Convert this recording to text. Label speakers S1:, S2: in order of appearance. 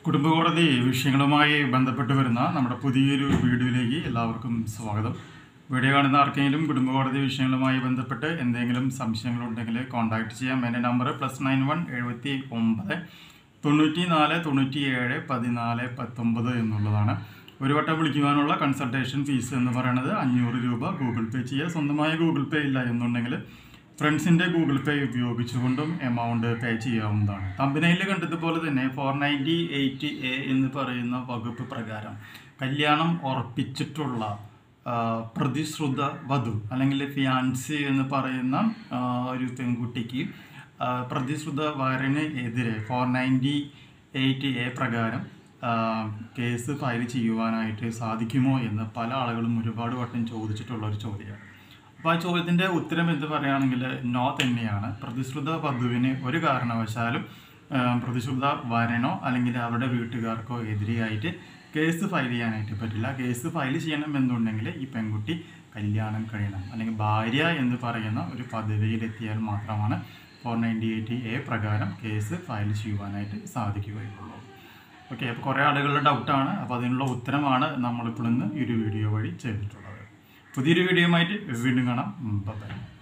S1: കുടുംബ കോടതി വിഷയങ്ങളുമായി ബന്ധപ്പെട്ട് വരുന്ന നമ്മുടെ പുതിയൊരു വീഡിയോയിലേക്ക് എല്ലാവർക്കും സ്വാഗതം വീഡിയോ കാണുന്ന ആർക്കെങ്കിലും കുടുംബ കോടതി വിഷയങ്ങളുമായി ബന്ധപ്പെട്ട് എന്തെങ്കിലും സംശയങ്ങളുണ്ടെങ്കിൽ കോൺടാക്ട് ചെയ്യാം എൻ്റെ നമ്പർ പ്ലസ് നയൻ വൺ എഴുപത്തി ഒമ്പത് തൊണ്ണൂറ്റി നാല് തൊണ്ണൂറ്റി ഏഴ് പതിനാല് പത്തൊമ്പത് എന്നുള്ളതാണ് ഒരു വട്ടം വിളിക്കുവാനുള്ള കൺസൾട്ടേഷൻ ഫീസ് എന്ന് പറയുന്നത് അഞ്ഞൂറ് രൂപ ഗൂഗിൾ പേ ചെയ്യുക സ്വന്തമായ ഗൂഗിൾ പേ ഇല്ല എന്നുണ്ടെങ്കിൽ ഫ്രണ്ട്സിൻ്റെ ഗൂഗിൾ പേ ഉപയോഗിച്ചുകൊണ്ടും എമൗണ്ട് പേ ചെയ്യാവുന്നതാണ് കമ്പനിയിൽ കണ്ടതുപോലെ തന്നെ ഫോർ നയൻറ്റി എയ്റ്റ് എ എന്ന് പറയുന്ന വകുപ്പ് പ്രകാരം കല്യാണം ഉറപ്പിച്ചിട്ടുള്ള ആ, പ്രതിശ്രുത വധു അല്ലെങ്കിൽ ഫിയാൻസി എന്ന് പറയുന്ന ആ, ഒരു പെൺകുട്ടിക്ക് ആ, പ്രതിശ്രുത വരന് എതിരെ ഫോർ നയൻറ്റി എയ്റ്റ് എ പ്രകാരം ആ, കേസ് ഫയൽ ചെയ്യുവാനായിട്ട് സാധിക്കുമോ എന്ന് പല ആളുകളും ഒരുപാട് വട്ടം ചോദിച്ചിട്ടുള്ള ഒരു ചോദ്യമാണ് അപ്പോൾ ആ ചോദ്യത്തിൻ്റെ ഉത്തരം എന്ന് പറയുകയാണെങ്കിൽ നോ തന്നെയാണ് പ്രതിശ്രുത വധുവിന് ഒരു കാരണവശാലും ആ, പ്രതിശ്രുത വരനോ അല്ലെങ്കിൽ അവരുടെ വീട്ടുകാർക്കോ എതിരെയായിട്ട് കേസ് ഫയൽ ചെയ്യാനായിട്ട് പറ്റില്ല കേസ് ഫയൽ ചെയ്യണം എന്നുണ്ടെങ്കിൽ ഈ പെൺകുട്ടി കല്യാണം കഴിയണം അല്ലെങ്കിൽ ഭാര്യ എന്ന് പറയുന്ന ഒരു പദവിയിലെത്തിയാൽ മാത്രമാണ് ഫോർ നയൻറ്റി എയ്റ്റ് എ പ്രകാരം കേസ് ഫയൽ ചെയ്യുവാനായിട്ട് സാധിക്കുകയുള്ളൂ ഓക്കെ അപ്പോൾ കുറേ ആളുകളുടെ ഡൗട്ടാണ് അപ്പോൾ അതിനുള്ള ഉത്തരമാണ് നമ്മളിപ്പോൾ ഇന്ന് ഈ ഒരു വീഡിയോ വഴി ചെയ്തിട്ടുള്ളത് പുതിയൊരു വീഡിയോയുമായിട്ട് വീണ്ടും കാണാം ബൈ